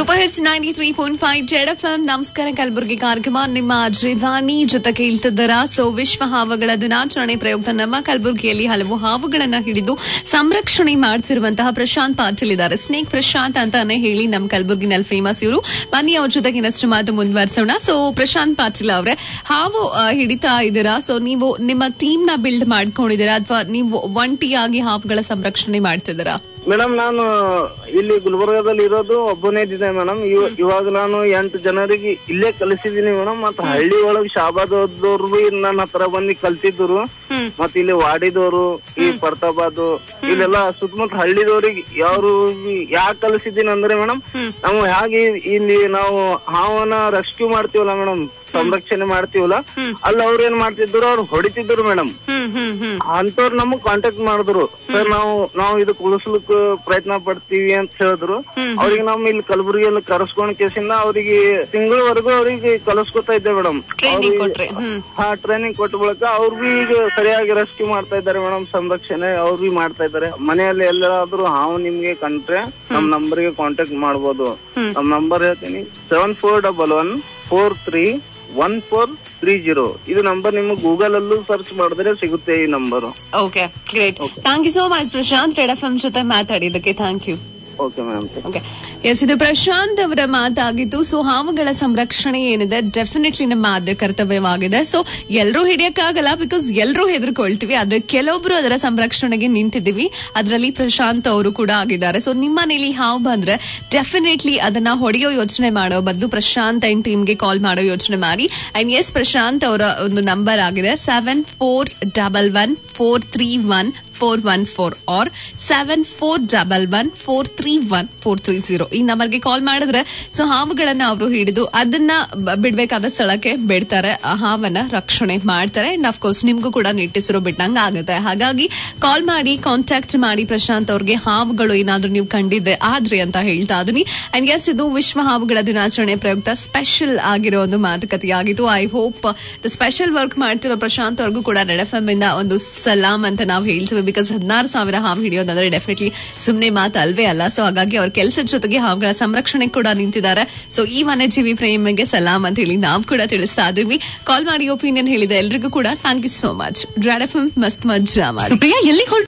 Super hits ninety three point five Z F M ನಮಸ್ಕಾರ ಕಲಬುರಗಿ ಕಾರ್ಯಕ್ರಮ ನಿಮ್ಮ ಶ್ರೀವಾಣಿ ಜೊತೆ ಕೇಳ್ತಿದ್ದಾರ ಸೊ ವಿಶ್ವ ಹಾವುಗಳ ದಿನಾಚರಣೆ ಪ್ರಯುಕ್ತ ನಮ್ಮ ಕಲಬುರಗಿಯಲ್ಲಿ ಹಲವು ಹಾವುಗಳನ್ನ ಹಿಡಿದು ಸಂರಕ್ಷಣೆ ಮಾಡ್ತಿರುವಂತಹ ಪ್ರಶಾಂತ್ ಪಾಟೀಲ್ ಇದ್ದಾರೆ ಸ್ನೇಕ್ ಪ್ರಶಾಂತ್ ಅಂತಾನೆ ಹೇಳಿ ನಮ್ಮ ಕಲಬುರಗಿನಲ್ಲಿ ಫೇಮಸ್ ಇವರು ಬನ್ನಿ ಅವ್ರ ಜೊತೆಗೆ ಇನ್ನಷ್ಟು ಮಾತು ಮುಂದುವರಿಸೋಣ ಸೊ ಪ್ರಶಾಂತ್ ಪಾಟೀಲ್ ಅವರೇ ಹಾವು ಆ, ಹಿಡಿತಾ ಇದ್ದೀರಾ ಸೊ ನೀವು ನಿಮ್ಮ ಟೀಮ್ ನ ಬಿಲ್ಡ್ ಮಾಡ್ಕೊಂಡಿದ್ದೀರಾ ಅಥವಾ ನೀವು ಒಂಟಿಯಾಗಿ ಹಾವುಗಳ ಸಂರಕ್ಷಣೆ ಮಾಡ್ತಿದ್ದೀರಾ ಮೇಡಮ್ ನಾನು ಇಲ್ಲಿ ಗುಲ್ಬರ್ಗಾದಲ್ಲಿ ಇರೋದು ಒಬ್ಬನೇ ಇದ್ದಿದ್ದೆ ಮೇಡಮ್ ಇವಾಗ ನಾನು ಎಂಟು ಜನರಿಗೆ ಇಲ್ಲೇ ಕಲಿಸಿದೀನಿ ಮೇಡಮ್ ಮತ್ತ ಹಳ್ಳಿ ಒಳಗ್ ಶಾಬಾದ್ ಓದೋರು ಬಿ ನನ್ನ ಹತ್ರ ಬಂದು ಕಲ್ತಿದ್ರು ಹ್ಮ್. ಮತ್ತ ಇಲ್ಲಿ ವಾಡಿದವರು ಈ ಪರ್ತಾಬಾದ್ ಇಲ್ಲೆಲ್ಲ ಸುತ್ತಮುತ್ತ ಹಳ್ಳಿದವ್ರಿಗೆ ಯಾರು ಯಾಕೆ ಕಲಿಸಿದ್ದೀನಿ ಅಂದ್ರೆ ಮೇಡಮ್ ನಾವು ಹೇಗೆ ಇಲ್ಲಿ ನಾವು ಹಾವನ್ನ ರೆಸ್ಕ್ಯೂ ಮಾಡ್ತೀವಲ್ಲ ಮೇಡಮ್ ಸಂರಕ್ಷಣೆ ಮಾಡ್ತೀವಲ್ಲ ಅಲ್ಲಿ ಅವ್ರ ಏನ್ ಮಾಡ್ತಿದ್ರು ಅವ್ರು ಹೊಡಿತಿದ್ರು ಮೇಡಮ್ ಹ್ಮ್ ಹ್ಮ್ ಹ್ಮ್ ಅಂತವ್ರು ನಮಗ್ ಕಾಂಟ್ಯಾಕ್ಟ್ ಮಾಡಿದ್ರು ಸರ್ ನಾವು ನಾವು ಇದಕ್ ಉಳಿಸ್ಲಿಕ್ ಪ್ರಯತ್ನ ಪಡ್ತೀವಿ ಅಂತ ಹೇಳಿದ್ರು ಅವ್ರಿಗೆ ನಾವು ಇಲ್ಲಿ ಕಲಬುರಗಿಯಲ್ಲಿ ಕರೆಸ್ಕೊಂಡ್ ಕೇಸಿಂದ ಅವರಿಗೆ ತಿಂಗಳವರೆಗೂ ಅವ್ರಿಗೆ ಕಲಿಸ್ಕೊತಾ ಇದ್ದೆ ಮೇಡಮ್ ಟ್ರೈನಿಂಗ್ ಕೊಟ್ರಿ ಹ್ಮ್ ಹಾ ಟ್ರೈನಿಂಗ್ ಕೊಟ್ಟ ಬಳಿಕ ಅವ್ರು ಬಿ ಈಗ ಸರಿಯಾಗಿ ರೆಸ್ಕ್ಯೂ ಮಾಡ್ತಾ ಇದ್ದಾರೆ ಮೇಡಮ್ ಸಂರಕ್ಷಣೆ ಅವ್ರು ಬಿ ಮಾಡ್ತಾ ಇದ್ದಾರೆ ಮನೆಯಲ್ಲಿ ಎಲ್ಲಾದ್ರೂ ಹಾವು ನಿಮ್ಗೆ ಕಂಡ್ರೆ ನಮ್ ನಂಬರ್ ಗೆ ಕಾಂಟ್ಯಾಕ್ಟ್ ಮಾಡ್ಬೋದು ನಮ್ ನಂಬರ್ ಹೇಳ್ತೀನಿ seven four double one four three one four three zero ಇದು ನಂಬರ್ ನಿಮ್ಗೆ ಗೂಗಲ್ ಅಲ್ಲೂ ಸರ್ಚ್ ಮಾಡಿದ್ರೆ ಸಿಗುತ್ತೆ ಈ number okay great thank you so much Prashanth Red F M ಜೊತೆ ಮಾತಾಡಿದ್ದಕ್ಕೆ thank you okay madam okay yes ಇದು ಪ್ರಶಾಂತ್ ಅವರ ಮಾತಾಗಿತ್ತು ಸೊ ಹಾವುಗಳ ಸಂರಕ್ಷಣೆ ಏನಿದೆ ಡೆಫಿನೆಟ್ಲಿ ನಮ್ಮ ಆದ್ಯ ಕರ್ತವ್ಯವಾಗಿದೆ ಸೊ ಎಲ್ಲರೂ ಹಿಡಿಯಕ್ಕಾಗಲ್ಲ ಬಿಕಾಸ್ ಎಲ್ಲರೂ ಹೆದರ್ಕೊಳ್ತೀವಿ ಆದ್ರೆ ಕೆಲವೊಬ್ರು ಅದರ ಸಂರಕ್ಷಣೆಗೆ ನಿಂತಿದ್ದೀವಿ ಅದರಲ್ಲಿ ಪ್ರಶಾಂತ್ ಅವರು ಕೂಡ ಆಗಿದ್ದಾರೆ ಸೊ ನಿಮ್ಮ ಮನೇಲಿ ಹಾವು ಬಂದ್ರೆ ಡೆಫಿನೆಟ್ಲಿ ಅದನ್ನ ಹೊಡೆಯೋ ಯೋಚನೆ ಮಾಡೋ ಬದಲು ಪ್ರಶಾಂತ್ ಅಂಡ್ ಟೀಮ್ಗೆ ಕಾಲ್ ಮಾಡೋ ಯೋಚನೆ ಮಾಡಿ ಅಂಡ್ ಎಸ್ ಪ್ರಶಾಂತ್ ಅವರ ಒಂದು ನಂಬರ್ ಆಗಿದೆ seven four double one four three one four one four or seven four double one four three one four three zero ಈ ನಂಬರ್ಗೆ ಕಾಲ್ ಮಾಡಿದ್ರೆ ಸೊ ಹಾವುಗಳನ್ನ ಅವರು ಹಿಡಿದು ಅದನ್ನ ಬ- ಬಿಡ್ಬೇಕಾದ ಸ್ಥಳಕ್ಕೆ ಬಿಡ್ತಾರೆ ಆ ಹಾವನ್ನ ರಕ್ಷಣೆ ಮಾಡ್ತಾರೆ ಅಂಡ್ ಅಫ್ಕೋರ್ಸ್ ನಿಮ್ಗೂ ಕೂಡ ನಿಟ್ಟಿಸಿರೋ ಬಿಟ್ಟಂಗ ಆಗುತ್ತೆ ಹಾಗಾಗಿ ಕಾಲ್ ಮಾಡಿ ಕಾಂಟ್ಯಾಕ್ಟ್ ಮಾಡಿ ಪ್ರಶಾಂತ್ ಅವ್ರಿಗೆ ಹಾವುಗಳು ಏನಾದ್ರೂ ನೀವು ಕಂಡಿದ್ದೆ ಆದ್ರಿ ಅಂತ ಹೇಳ್ತಾ ಇದೀನಿ ಅಂಡ್ ಎಸ್ ಇದು ವಿಶ್ವ ಹಾವುಗಳ ದಿನಾಚರಣೆ ಪ್ರಯುಕ್ತ ಸ್ಪೆಷಲ್ ಆಗಿರೋ ಒಂದು ಮಾತುಕತೆಯಾಗಿತ್ತು I hope the special work ಮಾಡ್ತಿರೋ ಪ್ರಶಾಂತ್ ಅವ್ರಿಗೂ ಕೂಡ ರೆಡ್ ಎಫ್ ಎಂ ಇಂದ ಒಂದು ಸಲಾಂ ಅಂತ ನಾವು ಹೇಳ್ತೀವಿ ಬಿಕಾಸ್ ಹದಿನಾರು ಸಾವಿರ ಹಾವು ಹಿಡಿಯೋದಂದ್ರೆ ಡೆಫಿನೆಟ್ಲಿ ಸುಮ್ನೆ ಮಾತು ಅಲ್ವೇ ಅಲ್ಲ ಸೊ ಹಾಗಾಗಿ ಅವ್ರ ಕೆಲಸದ ಜೊತೆಗೆ ಹಾವುಗಳ ಸಂರಕ್ಷಣೆ ಕೂಡ ನಿಂತಿದ್ದಾರೆ ಸೊ ಈ ವನ್ಯಜೀವಿ ಪ್ರೇಮಿಗೆ ಸಲಾಂ ಅಂತ ಹೇಳಿ ನಾವು ಕೂಡ ತಿಳಿಸ್ತಾ ಇದೀವಿ ಕಾಲ್ ಮಾಡಿ ಒಪಿನಿಯನ್ ಹೇಳಿದೆ ಎಲ್ರಿಗೂ ಕೂಡ thank you so much Red F M ಮಸ್ತ್ ಮಜ್ಜಾ ಮಾಡಿ ಸುಪ್ರಿಯಾ ಎಲ್ಲಿ ಹೊರಟು